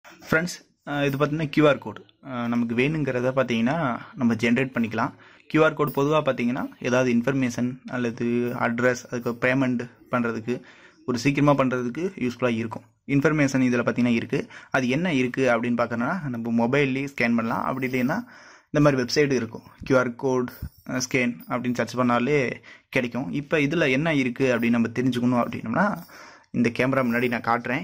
friends இது பார்த்தீங்கன்னா QR code நமக்கு வேணுங்கிறத பார்த்தீங்கன்னா நம்ம ஜென்ரேட் பண்ணிக்கலாம் கியூஆர் கோட் பொதுவாக பார்த்தீங்கன்னா ஏதாவது இன்ஃபர்மேஷன் அல்லது அட்ரஸ் அதுக்கு பேமெண்ட் பண்ணுறதுக்கு ஒரு சீக்கிரமாக பண்ணுறதுக்கு யூஸ்ஃபுல்லாக இருக்கும் இன்ஃபர்மேஷன் இதில் பார்த்தீங்கன்னா இருக்குது அது என்ன இருக்குது அப்படின்னு பார்க்கணுன்னா நம்ம மொபைல்லேயே ஸ்கேன் பண்ணலாம் அப்படி இல்லைன்னா இந்த மாதிரி வெப்சைட் இருக்கும் கியூஆர் கோட் ஸ்கேன் அப்படின்னு சர்ச் பண்ணாலே கிடைக்கும் இப்போ இதில் என்ன இருக்குது அப்படின்னு நம்ம தெரிஞ்சுக்கணும் அப்படின்னம்னா இந்த கேமரா முன்னாடி நான் காட்டுறேன்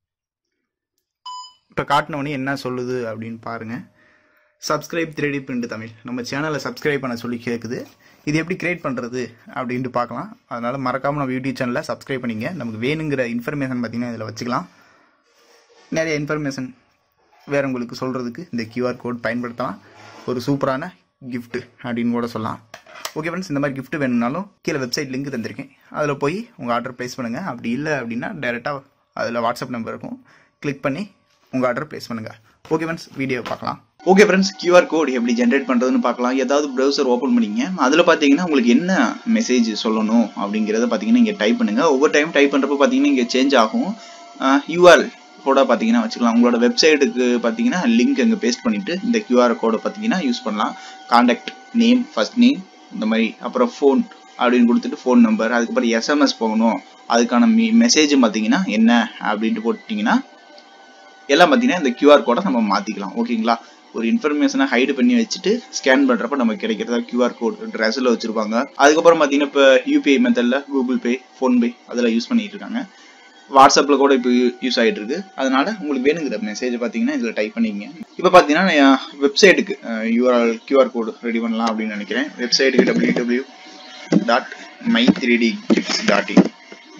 இப்போ காட்டினவொடனே என்ன சொல்லுது அப்படின்னு பாருங்கள் சப்ஸ்கிரைப் த்ரீடி பிரிண்ட் தமிழ் நம்ம சேனலை சப்ஸ்கிரைப் பண்ண சொல்லி கேட்குது இது எப்படி கிரியேட் பண்ணுறது அப்படின்ட்டு பார்க்கலாம் அதனால் மறக்காமல் நம்ம யூடியூப் சேனலை சப்ஸ்கிரைப் பண்ணிங்க நமக்கு வேணுங்கிற இன்ஃபர்மேஷன் பார்த்தீங்கன்னா இதில் வச்சுக்கலாம் நிறைய இன்ஃபர்மேஷன் வேற உங்களுக்கு சொல்கிறதுக்கு இந்த கியூஆர் கோட் பயன்படுத்தலாம் ஒரு சூப்பரான gift அப்படின்னு கூட சொல்லலாம் ஓகே ஃப்ரெண்ட்ஸ் இந்த மாதிரி gift வேணும்னாலும் கீழே வெப்சைட் லிங்க் தந்திருக்கேன் அதில் போய் உங்கள் ஆர்டர் ப்ளேஸ் பண்ணுங்கள் அப்படி இல்லை அப்படின்னா டைரெக்டாக அதில் வாட்ஸ்அப் நம்பர் இருக்கும் கிளிக் பண்ணி உங்கள் ஆர்டர் ப்ளேஸ் பண்ணுங்கள் ஓகே ஃப்ரெண்ட்ஸ் வீடியோ பார்க்கலாம் ஓகே ஃப்ரெண்ட்ஸ் கியூஆர் கோட் எப்படி ஜென்ரேட் பண்ணுறதுன்னு பார்க்கலாம் ஏதாவது ப்ரௌசர் ஓப்பன் பண்ணிங்க அதில் பார்த்தீங்கன்னா உங்களுக்கு என்ன மெசேஜ் சொல்லணும் அப்படிங்கிறத பார்த்தீங்கன்னா இங்கே டைப் பண்ணுங்கள் ஒவ்வொரு டைம் டைப் பண்ணுறப்ப பார்த்தீங்கன்னா இங்கே சேஞ்ச் ஆகும் யூஆர் கோடை பார்த்தீங்கன்னா வச்சுக்கலாம் உங்களோட வெப்சைட்டுக்கு பார்த்தீங்கன்னா லிங்க் அங்கே பேஸ்ட் பண்ணிவிட்டு இந்த கியூஆர் கோடை பார்த்தீங்கன்னா யூஸ் பண்ணலாம் காண்டாக்ட் நேம் ஃபர்ஸ்ட் நேம் இந்த மாதிரி அப்புறம் ஃபோன் அப்படின்னு கொடுத்துட்டு ஃபோன் நம்பர் அதுக்கப்புறம் எஸ்எம்எஸ் போகணும் அதுக்கான மெசேஜ் பார்த்தீங்கன்னா என்ன அப்படின்ட்டு போட்டிங்கன்னா எல்லாம் பார்த்தீங்கன்னா இந்த கியூஆர் கோடை நம்ம மாற்றிக்கலாம் ஓகேங்களா ஒரு இன்ஃபர்மேஷனை ஹைடு பண்ணி வச்சுட்டு ஸ்கேன் பண்ணுறப்ப நமக்கு கிடைக்கிறதா கியூஆர் கோட் ட்ரெஸ்ஸில் வச்சுருப்பாங்க அதுக்கப்புறம் பார்த்தீங்கன்னா இப்போ யூபிஐ மெத்தடில் கூகுள் பே ஃபோன்பே அதில் யூஸ் பண்ணிட்டு இருக்காங்க வாட்ஸ்அப்பில் கூட இப்போ யூஸ் ஆகிட்டு இருக்கு அதனால உங்களுக்கு வேணுங்கிற மெசேஜ் பார்த்தீங்கன்னா இதில் டைப் பண்ணிக்கங்க இப்போ பார்த்தீங்கன்னா வெப்சைட்டுக்கு யூஆர்எல் கியூஆர் கோடு ரெடி பண்ணலாம் அப்படின்னு நினைக்கிறேன் வெப்சைட்டுக்கு W W dot my three D gifts dot in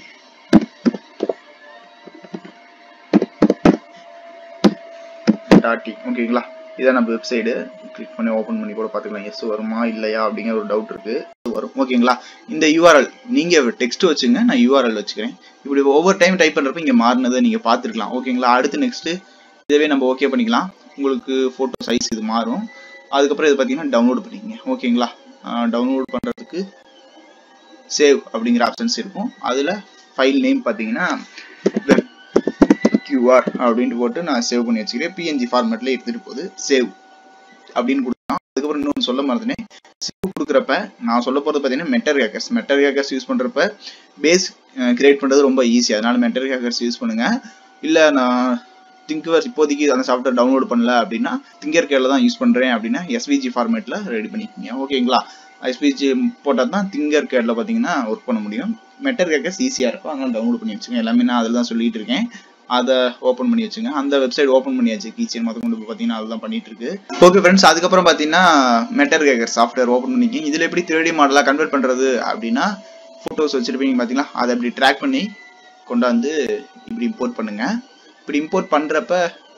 dot in ஓகேங்களா இதான் நம்ம வெப்சைடு கிளிக் பண்ணி ஓப்பன் பண்ணி கூட பார்த்துக்கலாம் எஸ் வருமா இல்லையா அப்படிங்கிற ஒரு டவுட் இருக்கு வரும் ஓகேங்களா இந்த யூஆர்எல் நீங்க டெக்ஸ்ட் வச்சுங்க நான் யூஆர்எல் வச்சுக்கிறேன் இப்படி ஒவ்வொரு டைம் டைப் பண்றப்ப இங்க மாறினதை நீங்க பார்த்துருக்கலாம் ஓகேங்களா அடுத்து நெக்ஸ்ட் இதவே நம்ம ஓகே பண்ணிக்கலாம் உங்களுக்கு போட்டோ சைஸ் இது மாறும் அதுக்கப்புறம் இது பார்த்தீங்கன்னா டவுன்லோட் பண்ணிக்கங்க ஓகேங்களா டவுன்லோட் பண்றதுக்கு சேவ் அப்படிங்கிற ஆப்ஷன்ஸ் இருக்கும் அதுல ஃபைல் நேம் பார்த்தீங்கன்னா வெப் கியூஆர் அப்படின்ட்டு போட்டு நான் சேவ் பண்ணி வச்சுக்கிறேன் பிஎன்ஜி ஃபார்மேட்ல எடுத்துட்டு போகுது சேவ் அப்படின்னு கொடுக்கலாம் அதுக்கப்புறம் இன்னொன்று சொல்ல மறந்துனேன் சேவ் கொடுக்குறப்ப நான் சொல்ல போகிறது பார்த்தீங்கன்னா matter hackers matter hackers use பண்ணுறப்ப பேஸ் கிரியேட் பண்ணுறது ரொம்ப ஈஸி அதனால மெட்டர் ஹேக்கர்ஸ் யூஸ் பண்ணுங்க இல்லை நான் திங்கர் இப்போதைக்கு அந்த சாஃப்ட்வேர் டவுன்லோட் பண்ணல அப்படின்னா திங்கர் கேர்ல தான் யூஸ் பண்ணுறேன் அப்படின்னா எஸ்விஜி ஃபார்மேட்டில் ரெடி பண்ணிக்கோங்க ஓகேங்களா எஸ்பிஜி போட்டால் தான் திங்கர் கேர்ல பார்த்தீங்கன்னா ஒர்க் பண்ண முடியும் மெட்டர் ஹேக்கர்ஸ் ஈஸியாக இருக்கும் அதனால டவுன்லோட் பண்ணி வச்சுங்க எல்லாமே நான் அதில் தான் சொல்லிட்டு இருக்கேன் அதை ஓப்பன் பண்ணி வச்சுங்க அந்த வெப்சைட் ஓப்பன் பண்ணியாச்சு கீச்சன் மொத்தம் கொண்டு பார்த்தீங்கன்னா அதுதான் பண்ணிட்டு இருக்கு ஓகே ஃப்ரெண்ட்ஸ் அதுக்கப்புறம் பார்த்தீங்கன்னா மெட்டர் கேக்கர் சாஃப்ட்வேர் ஓப்பன் பண்ணிக்கிங்க இதில் எப்படி த்ரீ மாடலாக கன்வெர்ட் பண்ணுறது அப்படின்னா ஃபோட்டோஸ் வச்சிருப்பீங்க பார்த்தீங்களா அதை அப்படி ட்ராக் பண்ணி கொண்டாந்து இப்படி இம்போர்ட் பண்ணுங்க இப்படி இம்போர்ட் பண்ணுறப்ப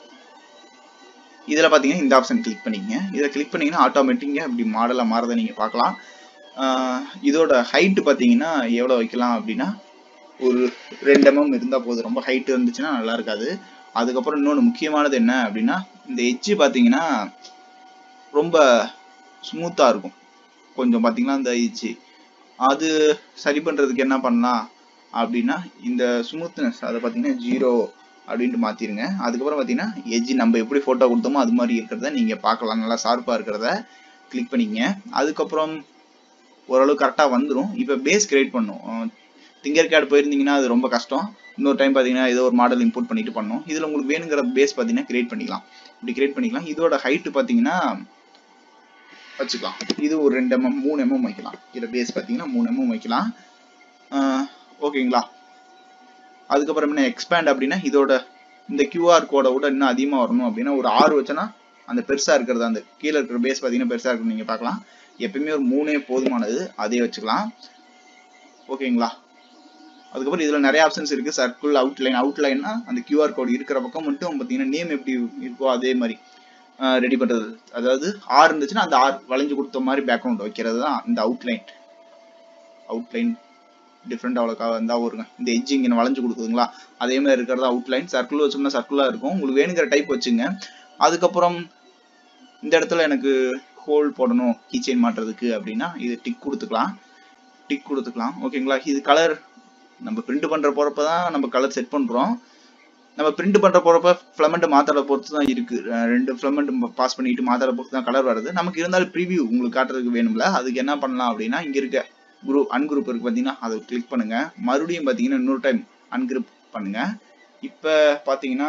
இதில் பார்த்தீங்கன்னா இந்த ஆப்ஷன் கிளிக் பண்ணிக்கங்க இதை கிளிக் பண்ணிங்கன்னா ஆட்டோமேட்டிக்காக இப்படி மாடலாக மாறதை நீங்கள் பார்க்கலாம் இதோட ஹைட்டு பார்த்தீங்கன்னா எவ்வளோ வைக்கலாம் அப்படின்னா ஒரு ரெண்டு எம்எம் இருந்தால் போதும் ரொம்ப ஹைட் இருந்துச்சுன்னா நல்லா இருக்காது அதுக்கப்புறம் இன்னொன்று முக்கியமானது என்ன அப்படின்னா இந்த எட்ஜு பார்த்தீங்கன்னா ரொம்ப ஸ்மூத்தாக இருக்கும் கொஞ்சம் பார்த்தீங்கன்னா இந்த எட்ஜு அது சரி பண்ணுறதுக்கு என்ன பண்ணலாம் அப்படின்னா இந்த ஸ்மூத்னஸ் அதை பார்த்தீங்கன்னா ஜீரோ அப்படின்ட்டு மாற்றிருங்க அதுக்கப்புறம் பார்த்தீங்கன்னா எட்ஜ் நம்ம எப்படி ஃபோட்டோ கொடுத்தோமோ அது மாதிரி இருக்கிறத நீங்கள் பார்க்கலாம் நல்லா ஷார்ப்பாக இருக்கிறத கிளிக் பண்ணிக்கங்க அதுக்கப்புறம் ஓரளவு கரெக்டாக வந்துடும் இப்போ பேஸ் கிரியேட் பண்ணும் திங்கர் கேட் போயிருந்தீங்கன்னா அது ரொம்ப கஷ்டம் இன்னொரு டைம் பார்த்தீங்கன்னா ஏதோ ஒரு மாடல் இம்போர்ட் பண்ணிட்டு பண்ணோம் இதில் உங்களுக்கு வேணுங்கிற பேஸ் பார்த்தீங்கன்னா கிரியேட் பண்ணிக்கலாம் இப்படி கிரியேட் பண்ணிக்கலாம் இதோட ஹைட்டு பார்த்தீங்கன்னா வச்சுக்கலாம் இது ஒரு ரெண்டு எம்எம் மூணு எம்எம் வைக்கலாம் இதில் பேஸ் பார்த்தீங்கன்னா மூணு எம்எம் வைக்கலாம் ஓகேங்களா அதுக்கப்புறம் என்ன எக்ஸ்பேண்ட் அப்படின்னா இதோட இந்த கியூஆர் கோடை விட இன்னும் அதிகமாக வரணும் அப்படின்னா ஒரு ஆறு வச்சோன்னா அந்த பெருசாக இருக்கிறது அந்த கீழே இருக்கிற பேஸ் பார்த்தீங்கன்னா பெருசாக இருக்குன்னு நீங்கள் பார்க்கலாம் எப்பயுமே ஒரு மூணே போதுமானது அதே வச்சுக்கலாம் ஓகேங்களா அதுக்கப்புறம் இதில் நிறைய ஆப்ஷன்ஸ் இருக்குது சர்க்கிள் அவுட்லைன் அவுட்லைன்னா அந்த கியூஆர் கோடு இருக்கிற பக்கம் மட்டும் பார்த்தீங்கன்னா நேம் எப்படி இருக்கோ அதே மாதிரி ரெடி பண்ணுறது அதாவது ஆர் இருந்துச்சுன்னா அந்த ஆர் வளைஞ்சு கொடுத்த மாதிரி பேக்ரவுண்ட் வைக்கிறது தான் இந்த அவுட்லைன் அவுட்லைன் டிஃப்ரெண்ட் அவ்வளோக்கா வந்தால் வருங்க இந்த எஜ்ஜி இங்கே வளைஞ்சு கொடுக்குதுங்களா அதே மாதிரி இருக்கிறது அவுட்லைன் சர்க்கிள் வச்சோம்னா சர்க்கிளாக இருக்கும் உங்களுக்கு வேணுங்கிற டைப் வச்சுங்க அதுக்கப்புறம் இந்த இடத்துல எனக்கு ஹோல் போடணும் கீச்செயின் மாட்டுறதுக்கு அப்படின்னா இது டிக் கொடுத்துக்கலாம் டிக் கொடுத்துக்கலாம் ஓகேங்களா இது கலர் நம்ம பிரிண்ட் பண்ற போறப்ப தான் நம்ம கலர் செட் பண்றோம் நம்ம பிரிண்ட் பண்ற போறப்ப ஃபிளமெண்ட் மாத்தாட பொறுத்து தான் இருக்கு அஹ் ரெண்டு ஃபிளமெண்ட் பாஸ் பண்ணிட்டு மாத்தாட பொறுத்து தான் கலர் வருது நமக்கு இருந்தாலும் ப்ரிவியூ உங்களுக்கு காட்டுறதுக்கு வேணும்ல அதுக்கு என்ன பண்ணலாம் அப்படின்னா இங்க இருக்க குரூப் அன்குரூப் இருக்கு பாத்தீங்கன்னா அதை கிளிக் பண்ணுங்க மறுபடியும் பாத்தீங்கன்னா இன்னொரு டைம் அன்குரூப் பண்ணுங்க இப்ப பாத்தீங்கன்னா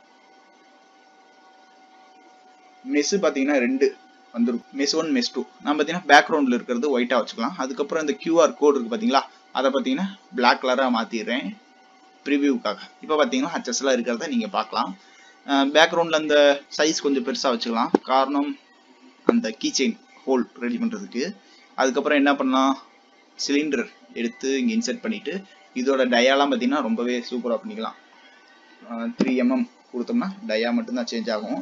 மெஸ் பாத்தீங்கன்னா ரெண்டு வந்துருக்கும் மெஸ் ஒன் மெஸ் டூ நான் பாத்தீங்கன்னா பேக்ரவுண்ட்ல இருக்கிறது ஒயிட்டா வச்சுக்கலாம் அதுக்கப்புறம் இந்த கியூஆர் கோட் இருக்கு பாத்தீங்களா அதை பாத்தீங்கன்னா பிளாக் கலரா மாத்திடுறேன் ப்ரிவியூக்காக இப்போ பார்த்தீங்கன்னா ஹச்எஸ்லாம் இருக்கிறத நீங்கள் பார்க்கலாம் பேக்ரவுண்டில் அந்த சைஸ் கொஞ்சம் பெருசாக வச்சுக்கலாம் காரணம் அந்த கீ செயின் ஹோல் ரெடி பண்ணுறதுக்கு அதுக்கப்புறம் என்ன பண்ணலாம் சிலிண்டர் எடுத்து இங்கே இன்செர்ட் பண்ணிவிட்டு இதோட டயாலாம் பார்த்தீங்கன்னா ரொம்பவே சூப்பராக பண்ணிக்கலாம் த்ரீ எம்எம் கொடுத்தோம்னா டயா மட்டும்தான் சேஞ்ச் ஆகும்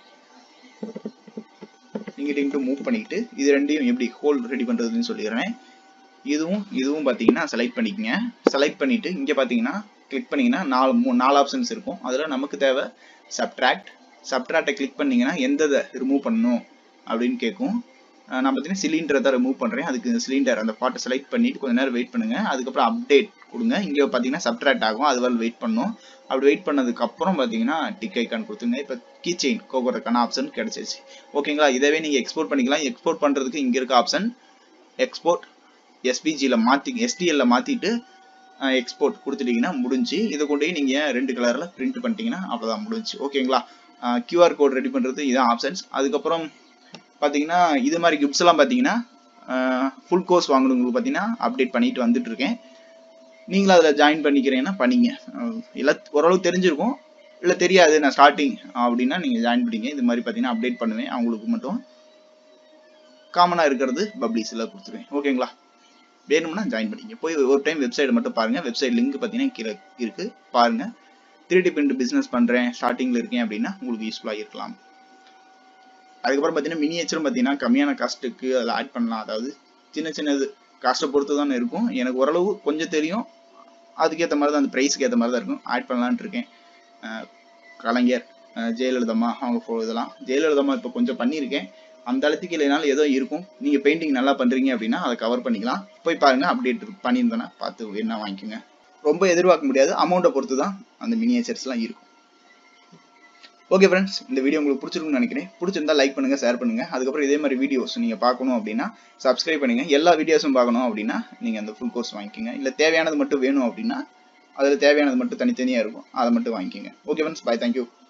இங்கிட்ட இங்கிட்ட மூவ் பண்ணிக்கிட்டு இது ரெண்டையும் எப்படி ஹோல் ரெடி பண்ணுறதுன்னு சொல்லிடுறேன் இதுவும் இதுவும் பார்த்தீங்கன்னா செலக்ட் பண்ணிக்கங்க செலக்ட் பண்ணிட்டு இங்கே பார்த்தீங்கன்னா கிளிக் பண்ணீங்கன்னா நாலு மூ நாலு ஆப்ஷன்ஸ் இருக்கும் அதில் நமக்கு தேவை சப்ட்ராக்ட் சப்ட்ராக்டை கிளிக் பண்ணீங்கன்னா எந்த இதை ரிமூவ் பண்ணணும் அப்படின்னு கேட்கும் அஹ் நான் பார்த்தீங்கன்னா சிலிண்டரை தான் ரிமூவ் பண்ணுறேன் அதுக்கு சிலிண்டர் அந்த பாட்டை செலக்ட் பண்ணிட்டு கொஞ்ச நேரம் வெயிட் பண்ணுங்க அதுக்கப்புறம் அப்டேட் கொடுங்க இங்கே பார்த்தீங்கன்னா சப்ட்ராக்ட் ஆகும் அது வரை வெயிட் பண்ணும் அப்படி வெயிட் பண்ணதுக்கு அப்புறம் பார்த்தீங்கன்னா டிக் ஐக்கான் கொடுத்துங்க இப்போ கீ செயின் கோக்குறதுக்கான ஆப்ஷன் கிடைச்சிருச்சு ஓகேங்களா இதவே நீங்கள் எக்ஸ்போர்ட் பண்ணிக்கலாம் எக்ஸ்போர்ட் பண்ணுறதுக்கு இங்கே இருக்க ஆப்ஷன் எக்ஸ்போர்ட் எஸ்பிஜியில் மாற்றி எஸ்டிஎல்ல மாற்றிட்டு எக்ஸ்போர்ட் கொடுத்துட்டீங்கன்னா முடிஞ்சு இதை கொண்டு போய் நீங்கள் ரெண்டு கலரில் பிரிண்ட் பண்ணிட்டீங்கன்னா அவ்வளோதான் முடிஞ்சு ஓகேங்களா கியூஆர் கோட் ரெடி பண்ணுறது இதான் ஆப்ஷன்ஸ் அதுக்கப்புறம் பார்த்தீங்கன்னா இது மாதிரி கிஃப்ட்ஸ் எல்லாம் பார்த்தீங்கன்னா ஃபுல் கோர்ஸ் வாங்கணுங்களுக்கு பார்த்தீங்கன்னா அப்டேட் பண்ணிட்டு வந்துட்டு இருக்கேன் நீங்களும் அதில் ஜாயின் பண்ணிக்கிறீங்கன்னா பண்ணிங்க அஹ் எல்லாம் ஓரளவுக்கு தெரிஞ்சிருக்கும் இல்லை தெரியாது நான் ஸ்டார்டிங் அப்படின்னா நீங்கள் ஜாயின் பண்ணிங்க இது மாதிரி பார்த்தீங்கன்னா அப்டேட் பண்ணுவேன் அவங்களுக்கு மட்டும் காமனாக இருக்கிறது பப்ளிஸில் கொடுத்துருவேன் ஓகேங்களா வேணும்னா ஜாயின் பண்ணிங்க போய் ஒரு டைம் வெப்சைட் மட்டும் பாருங்க வெப்சைட் லிங்க் பார்த்தீங்கன்னா கீழே இருக்கு பாருங்க த்ரீ டி பிரிண்ட் பிஸ்னஸ் பண்ணுறேன் ஸ்டார்டிங்கில் இருக்கேன் அப்படின்னா உங்களுக்கு யூஸ்ஃபுல்லாக இருக்கலாம் அதுக்கப்புறம் பார்த்தீங்கன்னா மினியேச்சரும் பார்த்தீங்கன்னா கம்மியான காஸ்ட்டுக்கு அதில் ஆட் பண்ணலாம் அதாவது சின்ன சின்னது காஸ்ட்டை பொறுத்து தானே இருக்கும் எனக்கு ஓரளவு கொஞ்சம் தெரியும் அதுக்கேற்ற மாதிரி தான் அந்த ப்ரைஸ்க்கு ஏற்ற மாதிரி தான் இருக்கும் ஆட் பண்ணலான்ட்டு இருக்கேன் அஹ் கலைஞர் அஹ் ஜெயலலிதம்மா அவங்க photo இதெல்லாம் ஜெயலலிதம்மா இப்போ கொஞ்சம் பண்ணியிருக்கேன் அந்த அளத்துக்கு இல்லைனாலும் ஏதோ இருக்கும் நீங்க பெயிண்டிங் நல்லா பண்றீங்க அப்படின்னா அதை கவர் பண்ணிக்கலாம் போய் பாருங்க அப்டேட் பண்ணியிருந்தேன்னா பார்த்து என்ன வாங்கிக்கோங்க ரொம்ப எதிர்பார்க்க முடியாது அமௌண்ட்டை பொறுத்து தான் அந்த மினியேச்சர்ஸ்லாம் இருக்கும் ஓகே ஃப்ரெண்ட்ஸ் இந்த வீடியோ உங்களுக்கு பிடிச்சிருக்கும்னு நினைக்கிறேன் பிடிச்சிருந்தா லைக் பண்ணுங்க ஷேர் பண்ணுங்க அதுக்கப்புறம் இதே மாதிரி வீடியோஸ் நீங்க பார்க்கணும் அப்படின்னா சப்ஸ்கிரைப் பண்ணுங்க எல்லா வீடியோஸும் பார்க்கணும் அப்படின்னா நீங்க அந்த ஃபுல் கோர்ஸ் வாங்கிக்கோங்க இல்ல தேவையானது மட்டும் வேணும் அப்படின்னா அதுல தேவையானது மட்டும் தனித்தனியா இருக்கும் அதை மட்டும் வாங்கிக்கோங்க ஓகே ஃப்ரெண்ட்ஸ் பை தேங்க்யூ